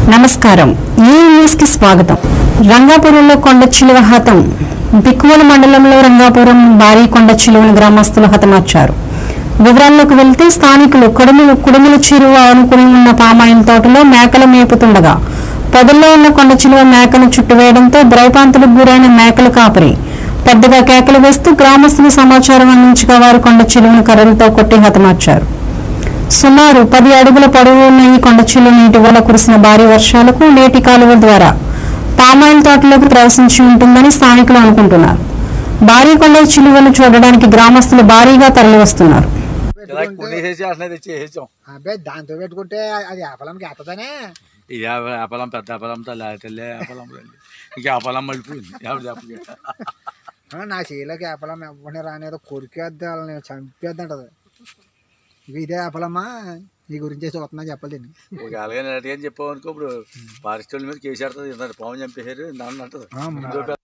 నమస్కారం ఈ న్యూస్ కి స్వాగతం రంగాపురంలో కొండ చిలువ హతం బిక్కువల మండలంలో రంగాపురం భారీ కొండ చిలువను గ్రామస్తులు హతమార్చారు వివరాల్లోకి వెళ్తే స్థానికులు కుడుములు కుడుముల చెరువు అనుకుని ఉన్న పామాయిల్ తోటలో మేకలు మేపుతుండగా పొదల్లో ఉన్న కొండ చిలువ మేకను చుట్టువేయడంతో భయపాంతులకు గురైన మేకలు కాపరి పెద్దగా కేకలు వేస్తూ గ్రామస్తులు సమాచారం అందించగా వారు కొండ చిలువను కర్రలతో కొట్టి హతమార్చారు సుమారు పది అడుగుల పొడవు ఉన్న ఈ కొండచిల్లు నీటి వల్ల కురిసిన భారీ వర్షాలకు నేటి కాలువ ద్వారా పామాయిల్ తోటలోకి ప్రవేశించి ఉంటుందని స్థానికులు అనుకుంటున్నారు భారీ కొండ చిలువను చూడడానికి గ్రామస్తులు భారీగా తరలివస్తున్నారు ఇలా కొన్ని వేసి అట్లా తెచ్చి వేసాం అబ్బాయి దాంతో పెట్టుకుంటే అది ఆపలంకి ఎత్తదనే ఇది అపలం పెద్ద అపలంతో లేకపోతే అపలం ఇంక అపలం మళ్ళిపోయింది ఎవరు చెప్పలేదు నా చేయిలోకి ఆపలం ఎవరిని రానేదో కొరికేద్ది వాళ్ళని చంపేద్దంటది ఇక ఇదే ఆపలమ్మా నీ గురించి చూస్తున్నా చెప్పాలి ఒక అలాగే నటి అని చెప్పావు అనుకో ఇప్పుడు ఫారెస్ట్ వాళ్ళ మీద కేసు ఆడుతుంది ఇంత పాము చంపేశారు దాన్ని అంటది ఇంకో పెద్ద-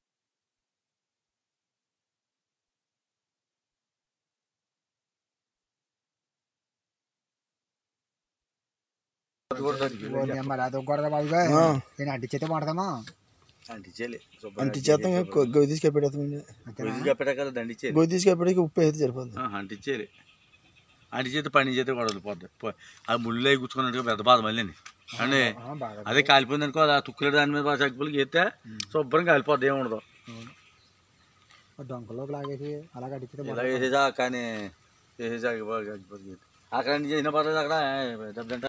అది కూడా దానికి మరి అది గొడవ బాబుగా నేను అడ్డి చేత పడతామా అంటించేయాలి అంటి చేతం గొయ్యి తీసుకెళ్ళిపెడతామండి కొద్దిగా పెట్టక దండిచ్చేది గొయ్యి తీసుకెళ్ళి ఉప్పు అయితే సరిపోతుంది అంటించేయాలి అంటించేది పని చేతి కూడా వదిలిపోద్ది పో- అది ముళ్ళు అయి కూర్చుకున్నట్టుగా పెద్ద బాధ మళ్ళీ అంటే బాగా అదే కాలిపోయింది అనుకో ఆ తుక్కులేడు దాని మీద చగ్గులకి ఎత్తే శుభ్రం కాలిపోద్ది ఏముండదు డొంకలోకి లాగేసి అలా అడిగితే ఇలా వేసేసా కానీ వేసేసా అక్కడ నుంచి చేసిన పర్లేదు అక్కడ దెబ్బతింటే